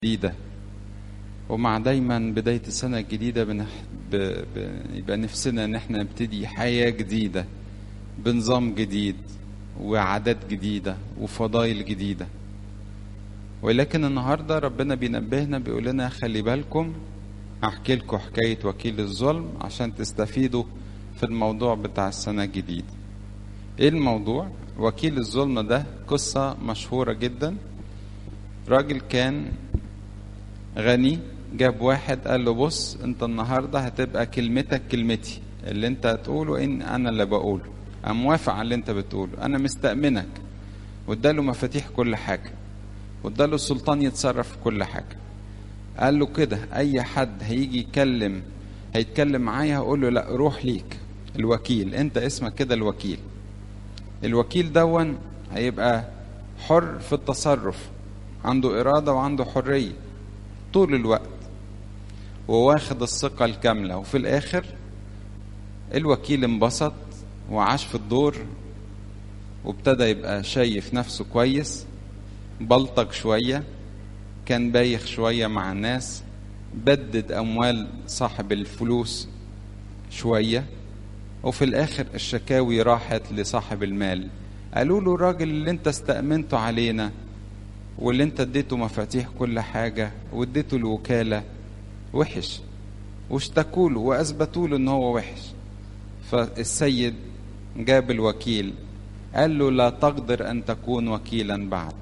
جديدة ومع دايما بداية السنة الجديدة بنح... ب... ب... يبقى نفسنا ان احنا نبتدي حياة جديدة بنظام جديد وعادات جديدة وفضائل جديدة ولكن النهاردة ربنا بينبهنا بيقول لنا خلي بالكم هحكي لكم حكاية وكيل الظلم عشان تستفيدوا في الموضوع بتاع السنة الجديدة ايه الموضوع وكيل الظلم ده قصة مشهورة جدا راجل كان غني جاب واحد قال له بص انت النهارده هتبقى كلمتك كلمتي اللي انت هتقوله ان انا اللي بقوله انا موافق على اللي انت بتقوله انا مستأمنك واداله مفاتيح كل حاجه واداله السلطان يتصرف في كل حاجه قال له كده اي حد هيجي يتكلم هيتكلم معايا هقول له لا روح ليك الوكيل انت اسمك كده الوكيل الوكيل دون هيبقى حر في التصرف عنده إرادة وعنده حرية طول الوقت وواخد الثقة الكاملة وفي الآخر الوكيل انبسط وعاش في الدور وابتدى يبقى شايف نفسه كويس بلطج شوية كان بايخ شوية مع الناس بدد أموال صاحب الفلوس شوية وفي الآخر الشكاوي راحت لصاحب المال قالوا له الراجل اللي انت استأمنته علينا واللي انت اديته مفاتيح كل حاجة واديته الوكالة وحش واشتكوا له واثبتوا له ان هو وحش فالسيد جاب الوكيل قال له لا تقدر ان تكون وكيلا بعد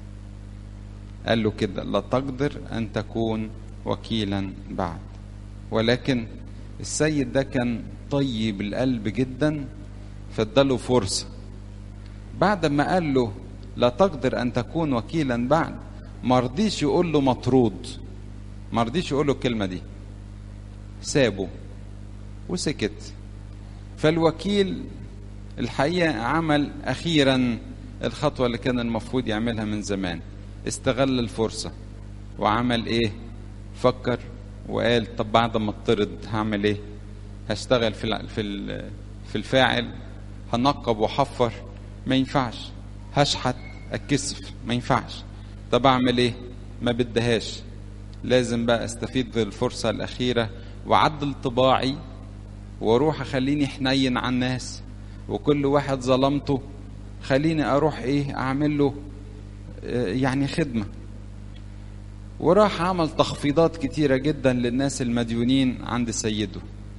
قال له كده لا تقدر ان تكون وكيلا بعد ولكن السيد ده كان طيب القلب جدا فاداله فرصة بعد ما قال له لا تقدر ان تكون وكيلا بعد ما رضيش يقول له مطرود ما رضيش يقول له الكلمه دي سابه وسكت فالوكيل الحقيقه عمل اخيرا الخطوه اللي كان المفروض يعملها من زمان استغل الفرصه وعمل ايه فكر وقال طب بعد ما اطرد هعمل ايه هشتغل في في في الفاعل هنقب وحفر ما ينفعش هشحت اتكسف ما ينفعش طب اعمل ايه ما بدهاش لازم بقى استفيد بالفرصة الأخيرة وعدل طباعي واروح اخليني حنين على الناس وكل واحد ظلمته خليني اروح ايه اعمل له يعني خدمة وراح عمل تخفيضات كتيرة جدا للناس المديونين عند سيده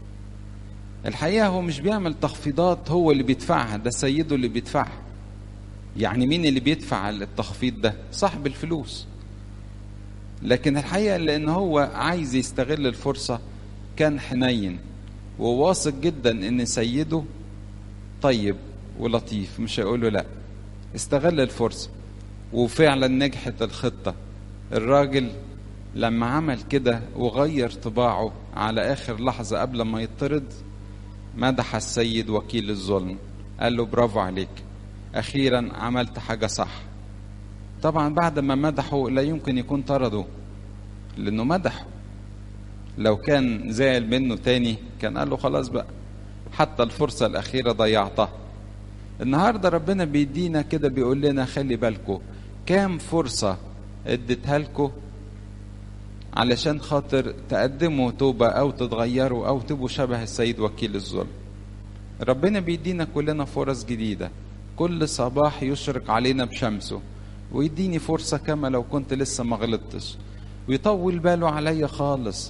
الحقيقة هو مش بيعمل تخفيضات هو اللي بيدفعها ده سيده اللي بيدفعها يعني مين اللي بيدفع التخفيض ده صاحب الفلوس لكن الحقيقة لأن هو عايز يستغل الفرصة كان حنين وواثق جدا ان سيده طيب ولطيف مش هيقوله لا استغل الفرصة وفعلا نجحت الخطة الراجل لما عمل كده وغير طباعه على آخر لحظة قبل ما يطرد مدح السيد وكيل الظلم قال له برافو عليك اخيرا عملت حاجه صح طبعا بعد ما مدحه لا يمكن يكون طرده لانه مدحه لو كان زعل منه تاني كان قال له خلاص بقى حتى الفرصة الأخيرة ضيعتها النهاردة ربنا بيدينا كده بيقول لنا خلي بالكم كام فرصة اديتها لكم علشان خاطر تقدموا توبة أو تتغيروا أو تبقوا شبه السيد وكيل الظلم ربنا بيدينا كلنا فرص جديدة كل صباح يشرق علينا بشمسه ويديني فرصة كما لو كنت لسه ما غلطتش ويطول باله عليا خالص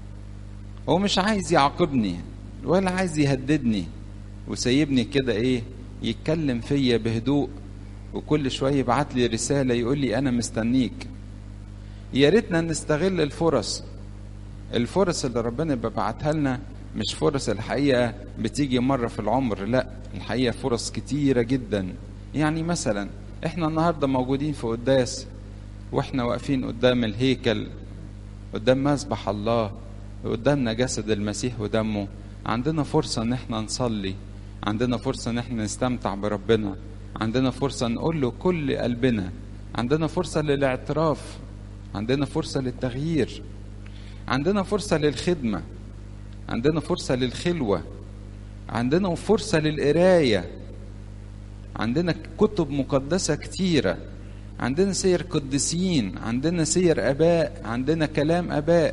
هو مش عايز يعاقبني ولا عايز يهددني وسايبني كده ايه يتكلم فيا بهدوء وكل شوية يبعت لي رسالة يقول لي أنا مستنيك يا ريتنا نستغل الفرص الفرص اللي ربنا بيبعتها لنا مش فرص الحقيقة بتيجي مرة في العمر لا الحقيقة فرص كتيرة جدا يعني مثلا احنا النهاردة موجودين في قداس واحنا واقفين قدام الهيكل قدام مسبح الله قدامنا جسد المسيح ودمه عندنا فرصة ان احنا نصلي عندنا فرصة ان احنا نستمتع بربنا عندنا فرصة نقول له كل قلبنا عندنا فرصة للاعتراف عندنا فرصة للتغيير عندنا فرصة للخدمة عندنا فرصة للخلوة عندنا فرصة للقراية عندنا كتب مقدسة كتيرة عندنا سير قديسين عندنا سير اباء عندنا كلام اباء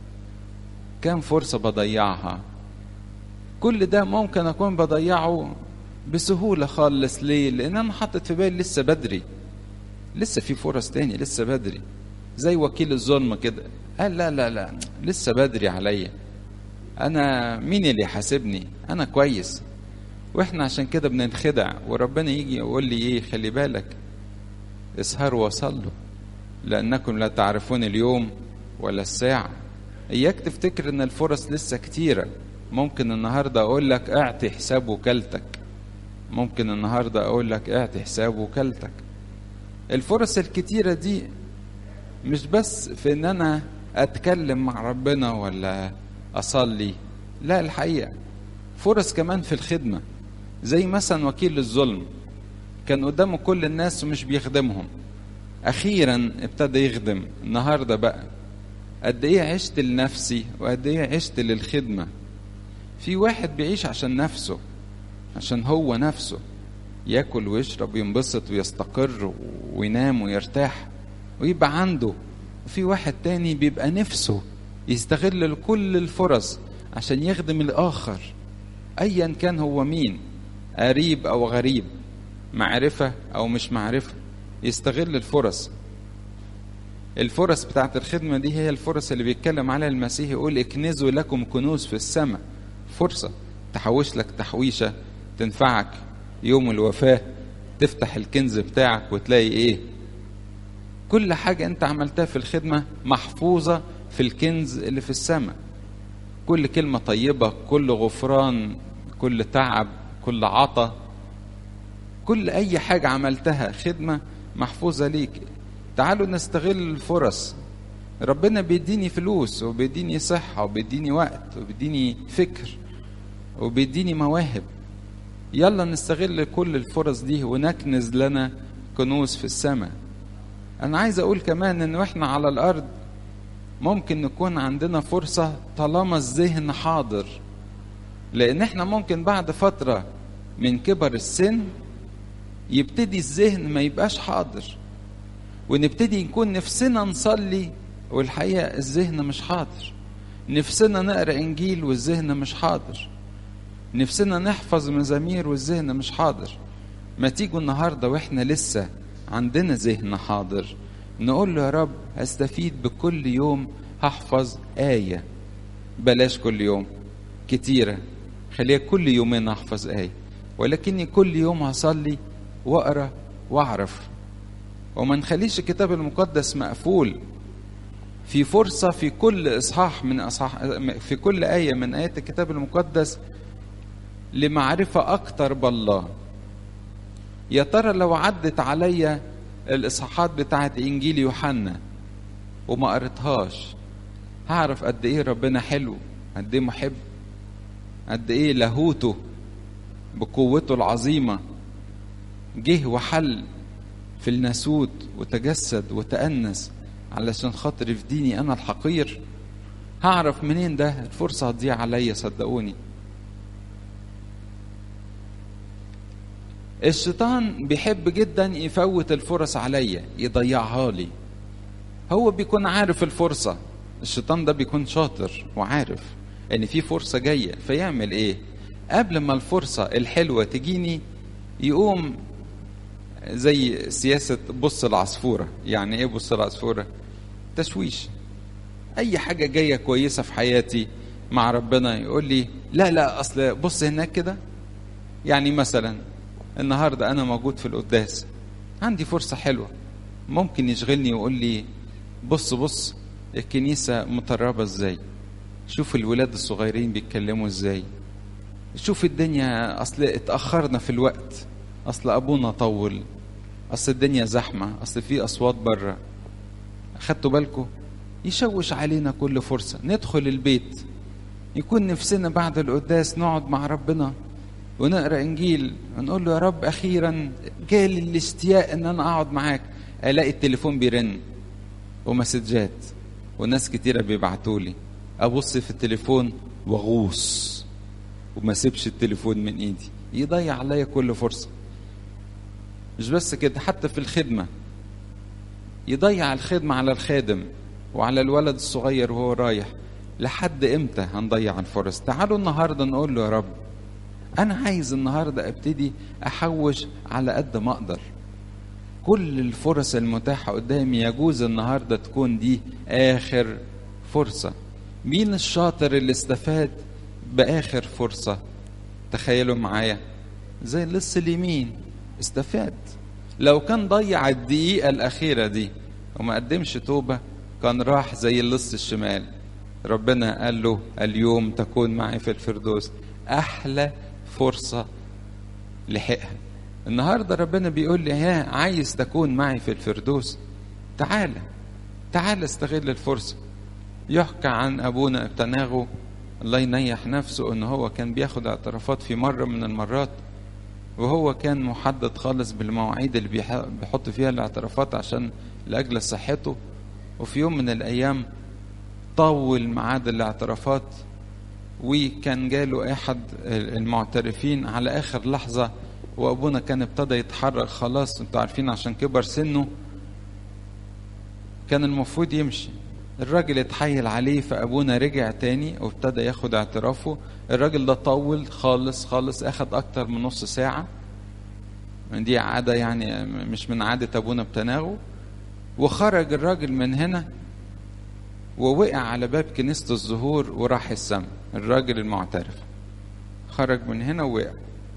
كم فرصه بضيعها كل ده ممكن اكون بضيعه بسهوله خالص ليه لان انا حاطط في بالي لسه بدري لسه في فرص تاني لسه بدري زي وكيل الظلم كده قال لا لا لا لسه بدري عليا انا مين اللي يحاسبني انا كويس واحنا عشان كده بننخدع وربنا يجي يقول لي ايه خلي بالك اسهروا وصلوا لانكم لا تعرفون اليوم ولا الساعه اياك تفتكر ان الفرص لسه كتيره ممكن النهارده اقول لك اعطي حساب وكالتك ممكن النهارده اقول لك اعطي حساب وكالتك الفرص الكتيره دي مش بس في ان انا اتكلم مع ربنا ولا اصلي لا الحقيقه فرص كمان في الخدمه زي مثلا وكيل الظلم كان قدامه كل الناس ومش بيخدمهم اخيرا ابتدى يخدم النهارده بقى قد ايه عشت لنفسي وقد ايه عشت للخدمه في واحد بيعيش عشان نفسه عشان هو نفسه ياكل ويشرب وينبسط ويستقر وينام ويرتاح ويبقى عنده وفي واحد تاني بيبقى نفسه يستغل كل الفرص عشان يخدم الآخر أيا كان هو مين قريب أو غريب معرفة أو مش معرفة يستغل الفرص الفرص بتاعت الخدمة دي هي الفرص اللي بيتكلم عليها المسيح يقول اكنزوا لكم كنوز في السماء فرصة تحوش لك تحويشة تنفعك يوم الوفاة تفتح الكنز بتاعك وتلاقي ايه كل حاجة انت عملتها في الخدمة محفوظة في الكنز اللي في السماء كل كلمة طيبة كل غفران كل تعب كل عطا كل اي حاجة عملتها خدمة محفوظة ليك تعالوا نستغل الفرص ربنا بيديني فلوس وبيديني صحة وبيديني وقت وبيديني فكر وبيديني مواهب يلا نستغل كل الفرص دي ونكنز لنا كنوز في السماء انا عايز اقول كمان ان واحنا على الارض ممكن نكون عندنا فرصة طالما الذهن حاضر لان احنا ممكن بعد فترة من كبر السن يبتدي الذهن ما يبقاش حاضر ونبتدي نكون نفسنا نصلي والحقيقة الذهن مش حاضر نفسنا نقرأ إنجيل والذهن مش حاضر نفسنا نحفظ مزامير والذهن مش حاضر ما تيجوا النهاردة وإحنا لسه عندنا ذهن حاضر نقول له يا رب هستفيد بكل يوم هحفظ آية بلاش كل يوم كتيرة خليها كل يومين أحفظ آية ولكني كل يوم هصلي وأقرأ وأعرف وما نخليش الكتاب المقدس مقفول في فرصة في كل إصحاح من أصحاح في كل آية من آيات الكتاب المقدس لمعرفة أكتر بالله يا ترى لو عدت عليا الإصحاحات بتاعت إنجيل يوحنا وما قريتهاش هعرف قد إيه ربنا حلو قد إيه محب قد إيه لاهوته بقوته العظيمة جه وحل في الناسوت وتجسد وتأنس علشان خاطر يفديني أنا الحقير هعرف منين ده الفرصة هتضيع عليا صدقوني الشيطان بيحب جدا يفوت الفرص عليا يضيعها لي هو بيكون عارف الفرصة الشيطان ده بيكون شاطر وعارف ان في فرصة جاية فيعمل ايه قبل ما الفرصة الحلوة تجيني يقوم زي سياسة بص العصفورة يعني ايه بص العصفورة تشويش اي حاجة جاية كويسة في حياتي مع ربنا يقول لي لا لا اصل بص هناك كده يعني مثلا النهاردة انا موجود في القداس عندي فرصة حلوة ممكن يشغلني ويقول لي بص بص الكنيسة مطربة ازاي شوف الولاد الصغيرين بيتكلموا ازاي شوف الدنيا اصل اتأخرنا في الوقت اصل ابونا طول اصل الدنيا زحمه اصل في اصوات بره اخدتوا بالكم يشوش علينا كل فرصه ندخل البيت يكون نفسنا بعد القداس نقعد مع ربنا ونقرا انجيل ونقول له يا رب اخيرا جالي الاشتياق ان انا اقعد معاك الاقي التليفون بيرن ومسجات وناس كتيره بيبعتوا لي ابص في التليفون واغوص وما سيبش التليفون من ايدي يضيع عليا كل فرصه مش بس كده حتى في الخدمة يضيع الخدمة على الخادم وعلى الولد الصغير وهو رايح لحد امتى هنضيع الفرص تعالوا النهارده نقول له يا رب انا عايز النهارده ابتدي احوش على قد ما اقدر كل الفرص المتاحة قدامي يجوز النهاردة تكون دي آخر فرصة مين الشاطر اللي استفاد بآخر فرصة تخيلوا معايا زي اللص اليمين استفاد لو كان ضيع الدقيقة الأخيرة دي وما قدمش توبة كان راح زي اللص الشمال ربنا قال له اليوم تكون معي في الفردوس أحلى فرصة لحقها النهارده ربنا بيقول لي ها عايز تكون معي في الفردوس تعالى تعالى استغل الفرصة يحكى عن أبونا ابتناغو الله ينيح نفسه ان هو كان بياخد اعترافات في مرة من المرات وهو كان محدد خالص بالمواعيد اللي بيحط فيها الاعترافات عشان لأجل صحته وفي يوم من الأيام طول ميعاد الاعترافات وكان جاله أحد المعترفين على آخر لحظة وأبونا كان ابتدى يتحرك خلاص انتوا عارفين عشان كبر سنه كان المفروض يمشي الراجل اتحايل عليه فابونا رجع تاني وابتدى ياخد اعترافه الراجل ده طول خالص خالص اخد اكتر من نص ساعة دي عادة يعني مش من عادة ابونا بتناغه وخرج الراجل من هنا ووقع على باب كنيسة الزهور وراح السما الراجل المعترف خرج من هنا ووقع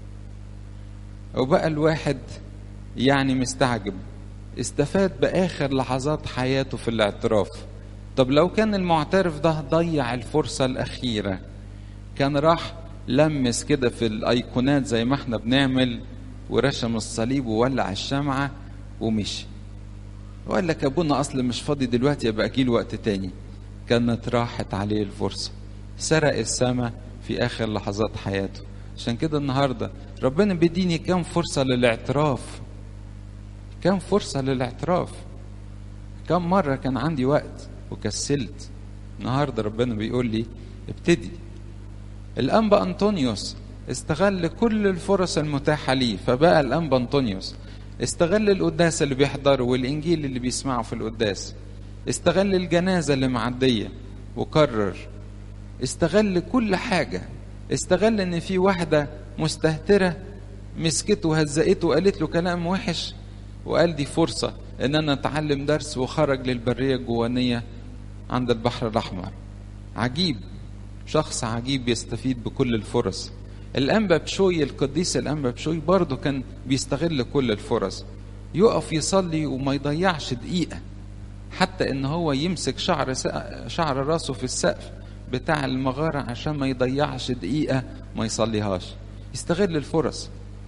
وبقى الواحد يعني مستعجب استفاد بآخر لحظات حياته في الاعتراف طب لو كان المعترف ده ضيع الفرصة الأخيرة كان راح لمس كده في الأيقونات زي ما احنا بنعمل ورشم الصليب وولع الشمعة ومشي وقال لك أبونا أصل مش فاضي دلوقتي يبقى أجيله وقت تاني كانت راحت عليه الفرصة سرق السماء في آخر لحظات حياته عشان كده النهاردة ربنا بيديني كم فرصة للاعتراف كم فرصة للاعتراف كم مرة كان عندي وقت وكسلت النهاردة ربنا بيقول لي ابتدي الأنبا أنطونيوس استغل كل الفرص المتاحة ليه فبقى الأنبا أنطونيوس استغل القداس اللي بيحضره والإنجيل اللي بيسمعه في القداس استغل الجنازة اللي معدية وقرر استغل كل حاجة استغل ان في واحدة مستهترة مسكته وهزقته وقالت له كلام وحش وقال دي فرصة ان انا اتعلم درس وخرج للبرية الجوانية عند البحر الاحمر عجيب شخص عجيب يستفيد بكل الفرص الانبا بشوي القديس الانبا بشوي برضه كان بيستغل كل الفرص يقف يصلي وما يضيعش دقيقة حتى ان هو يمسك شعر شعر راسه في السقف بتاع المغارة عشان ما يضيعش دقيقة ما يصليهاش يستغل الفرص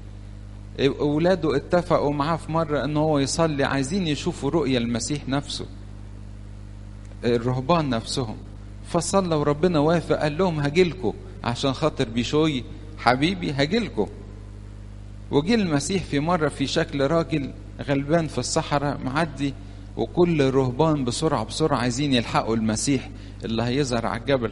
اولاده اتفقوا معاه في مرة ان هو يصلي عايزين يشوفوا رؤية المسيح نفسه الرهبان نفسهم فصلى وربنا وافق قال لهم هجيلكوا عشان خاطر بيشوي حبيبي هجيلكوا وجي المسيح في مرة في شكل راجل غلبان في الصحراء معدي وكل الرهبان بسرعة بسرعة عايزين يلحقوا المسيح اللي هيظهر على الجبل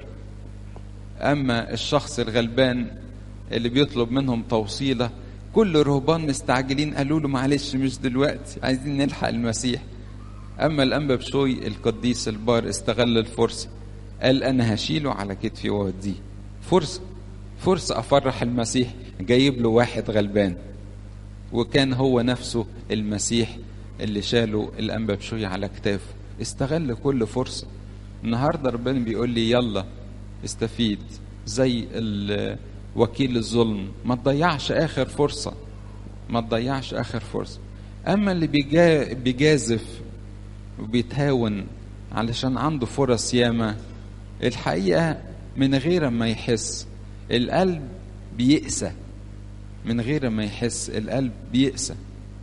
أما الشخص الغلبان اللي بيطلب منهم توصيلة كل الرهبان مستعجلين قالوا له معلش مش دلوقتي عايزين نلحق المسيح أما الأنبا بشوي القديس البار استغل الفرصة قال أنا هشيله على كتفي وأوديه فرصة فرصة أفرح المسيح جايب له واحد غلبان وكان هو نفسه المسيح اللي شاله الأنبا بشوي على كتافه استغل كل فرصة النهاردة ربنا بيقول لي يلا استفيد زي وكيل الظلم ما تضيعش آخر فرصة ما تضيعش آخر فرصة أما اللي بيجا بيجازف وبيتهاون علشان عنده فرص ياما الحقيقة من غير ما يحس القلب بيأسى من غير ما يحس القلب بيأسى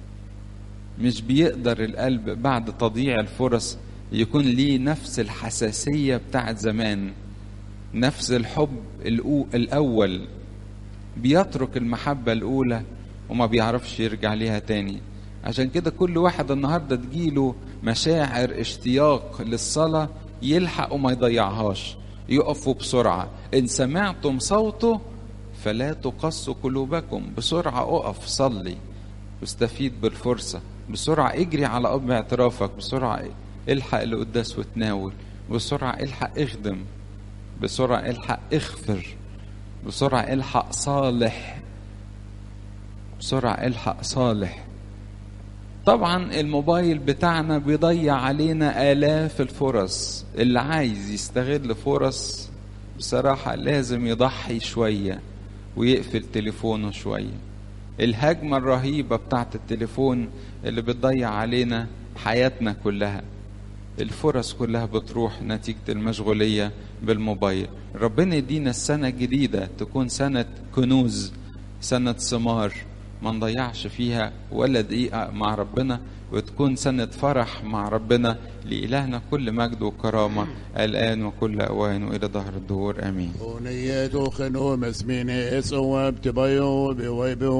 مش بيقدر القلب بعد تضييع الفرص يكون ليه نفس الحساسية بتاعت زمان نفس الحب الأول بيترك المحبة الأولى وما بيعرفش يرجع ليها تاني عشان كده كل واحد النهاردة تجيله مشاعر اشتياق للصلاة يلحق وما يضيعهاش يقفوا بسرعة إن سمعتم صوته فلا تقصوا قلوبكم بسرعة أقف صلي واستفيد بالفرصة بسرعة اجري على أب اعترافك بسرعة الحق القداس وتناول بسرعة الحق اخدم بسرعة الحق اغفر بسرعة الحق صالح بسرعة الحق صالح طبعا الموبايل بتاعنا بيضيع علينا آلاف الفرص اللي عايز يستغل فرص بصراحة لازم يضحي شوية ويقفل تليفونه شوية الهجمة الرهيبة بتاعت التليفون اللي بتضيع علينا حياتنا كلها الفرص كلها بتروح نتيجة المشغولية بالموبايل ربنا يدينا السنة الجديدة تكون سنة كنوز سنة ثمار ما نضيعش فيها ولا دقيقة مع ربنا وتكون سنة فرح مع ربنا لإلهنا كل مجد وكرامة الآن وكل أوان وإلى ظهر الدهور آمين ونيته خنو مسميني اسواب تبيو بيوي